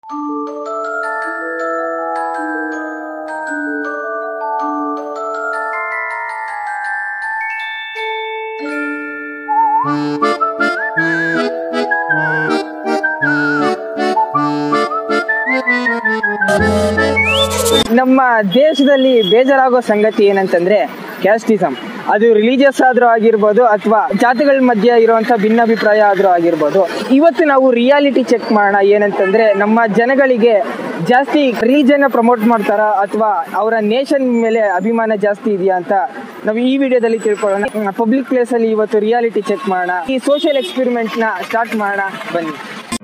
ನಮ್ಮ ದೇಶದಲ್ಲಿ ಬೇಜಾರಾಗೋ ಸಂಗತಿ ಏನಂತಂದ್ರೆ ಕ್ಯಾಸ್ಟಿಸಮ್ ಅದು ರಿಲಿಜಿಯಸ್ ಆದ್ರೂ ಆಗಿರ್ಬೋದು ಅಥವಾ ಜಾತಿಗಳ ಮಧ್ಯೆ ಇರುವಂತ ಭಿನ್ನಾಭಿಪ್ರಾಯ ಆದ್ರೂ ಆಗಿರ್ಬೋದು ಇವತ್ತು ನಾವು ರಿಯಾಲಿಟಿ ಚೆಕ್ ಮಾಡೋಣ ಏನಂತಂದ್ರೆ ನಮ್ಮ ಜನಗಳಿಗೆ ಜಾಸ್ತಿ ರಿಲಿಜನ್ ಪ್ರಮೋಟ್ ಮಾಡ್ತಾರ ಅಥವಾ ಅವರ ನೇಷನ್ ಮೇಲೆ ಅಭಿಮಾನ ಜಾಸ್ತಿ ಇದೆಯಾ ಅಂತ ನಾವು ಈ ವಿಡಿಯೋದಲ್ಲಿ ತಿಳ್ಕೊಳ್ಳೋಣ ಪಬ್ಲಿಕ್ ಪ್ಲೇಸ್ ಅಲ್ಲಿ ಇವತ್ತು ರಿಯಾಲಿಟಿ ಚೆಕ್ ಮಾಡೋಣ ಈ ಸೋಷಿಯಲ್ ಎಕ್ಸ್ಪೆರಿಮೆಂಟ್ ನ ಸ್ಟಾರ್ಟ್ ಮಾಡೋಣ ಬನ್ನಿ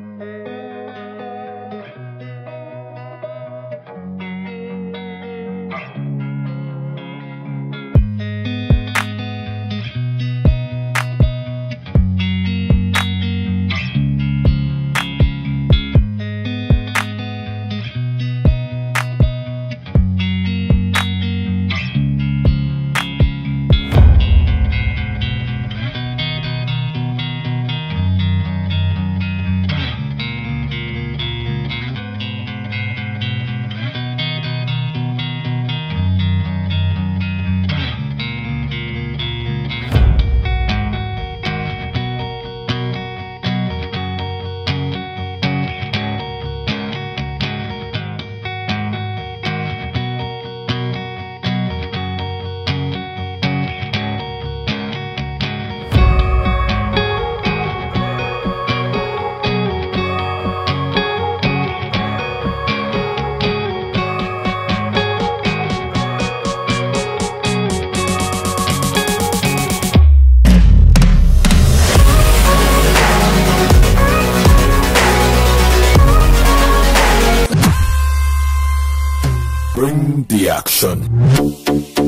Bring the action.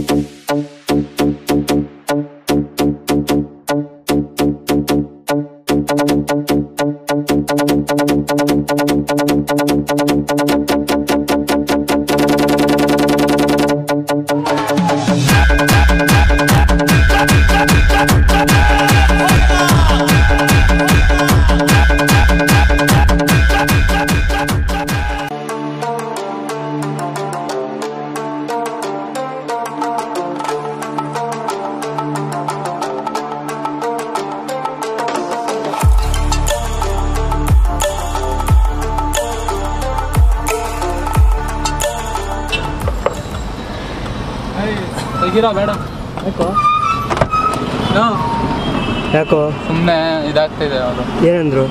ತೆಗಿರೋ ಬೇಡ ಯಾಕೋ ಸುಮ್ಮನೆ ಇದಾಗ್ತಿದೆ ಅವರು ಏನಂದ್ರು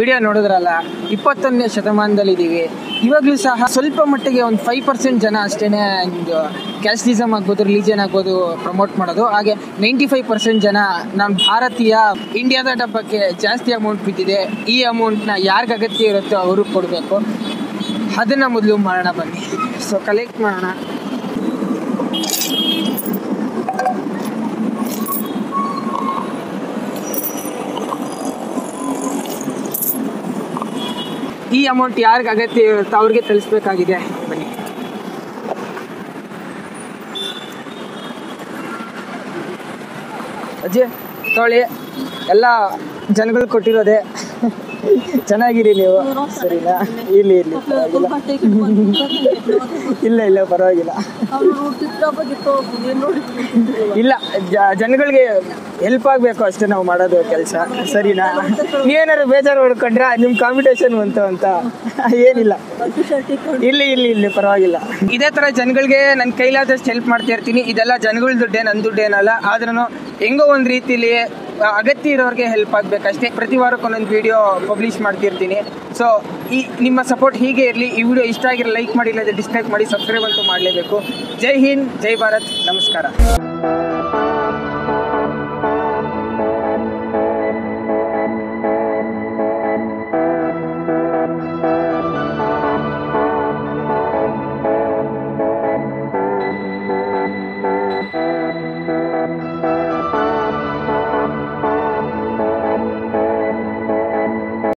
ವಿಡಿಯೋ ನೋಡಿದ್ರಲ್ಲ ಇಪ್ಪತ್ತೊಂದನೇ ಶತಮಾನದಲ್ಲಿದ್ದೀವಿ ಇವಾಗಲೂ ಸಹ ಸ್ವಲ್ಪ ಮಟ್ಟಿಗೆ ಒಂದು ಫೈವ್ ಪರ್ಸೆಂಟ್ ಜನ ಅಷ್ಟೇ ಒಂದು ಕ್ಯಾಸ್ಟಿಸಮ್ ಆಗ್ಬೋದು ರಿಲಿಜನ್ ಆಗ್ಬೋದು ಪ್ರಮೋಟ್ ಮಾಡೋದು ಹಾಗೆ ನೈಂಟಿ ಫೈವ್ ಪರ್ಸೆಂಟ್ ಜನ ನಾನು ಭಾರತೀಯ ಇಂಡಿಯಾದ ಡಬ್ಬಕ್ಕೆ ಜಾಸ್ತಿ ಅಮೌಂಟ್ ಬಿದ್ದಿದೆ ಈ ಅಮೌಂಟ್ನ ಯಾರಿಗೆ ಅಗತ್ಯ ಇರುತ್ತೋ ಅವ್ರಿಗೆ ಕೊಡಬೇಕು ಅದನ್ನು ಮೊದಲು ಮಾಡೋಣ ಬನ್ನಿ ಸೊ ಕಲೆಕ್ಟ್ ಮಾಡೋಣ ಈ ಅಮೌಂಟ್ ಯಾರಿಗೆ ಅಗತ್ಯ ಇರುತ್ತೋ ಅವ್ರಿಗೆ ತಿಳಿಸ್ಬೇಕಾಗಿದೆ ಬನ್ನಿ ಅಜ್ಜಿ ತೊಳಿ ಎಲ್ಲ ಜನಗಳು ಕೊಟ್ಟಿರೋದೆ ಚೆನ್ನಾಗಿರಿ ನೀವು ಸರಿನಾ ಇಲ್ಲಿ ಇಲ್ಲಿ ಪರವಾಗಿಲ್ಲ ಇಲ್ಲ ಇಲ್ಲ ಪರವಾಗಿಲ್ಲ ಇಲ್ಲ ಜ- ಜನಗಳಿಗೆ ಹೆಲ್ಪ್ ಆಗಬೇಕು ಅಷ್ಟೇ ನಾವು ಮಾಡೋದು ಕೆಲಸ ಸರಿನಾ ನೀವೇನಾದ್ರು ಬೇಜಾರು ಹೊಡ್ಕೊಂಡ್ರೆ ನಿಮ್ಮ ಕಾಂಪಿಟೇಷನ್ ಬಂತು ಅಂತ ಏನಿಲ್ಲ ಇಲ್ಲಿ ಇಲ್ಲಿ ಇಲ್ಲಿ ಪರವಾಗಿಲ್ಲ ಇದೇ ತರ ಜನಗಳಿಗೆ ನನ್ನ ಕೈಲಾದಷ್ಟು ಹೆಲ್ಪ್ ಮಾಡ್ತಾ ಇರ್ತೀನಿ ಇದೆಲ್ಲ ಜನಗಳ ದುಡ್ಡೇ ನನ್ನ ದುಡ್ಡೇನಲ್ಲ ಆದ್ರೂ ಹೆಂಗೋ ಒಂದು ರೀತಿಲಿ ಆ, ಅಗತ್ಯ ಇರೋರಿಗೆ ಹೆಲ್ಪ್ ಆಗ್ಬೇಕಷ್ಟೇ ಪ್ರತಿ ವಾರಕ್ಕೆ ಒಂದೊಂದು ವಿಡಿಯೋ ಪಬ್ಲಿಷ್ ಮಾಡ್ತಿರ್ತೀನಿ ಸೊ ಈ ನಿಮ್ಮ ಸಪೋರ್ಟ್ ಹೀಗೆ ಇರಲಿ ಈ ವಿಡಿಯೋ ಇಷ್ಟ ಆಗಿರೋ ಲೈಕ್ ಮಾಡಿ ಇಲ್ಲದೆ ಡಿಸ್ಲೈಕ್ ಮಾಡಿ ಸಬ್ಸ್ಕ್ರೈಬ್ ಅಂತೂ ಮಾಡಲೇಬೇಕು ಜೈ ಹಿಂದ್ ಜೈ ಭಾರತ್ ನಮಸ್ಕಾರ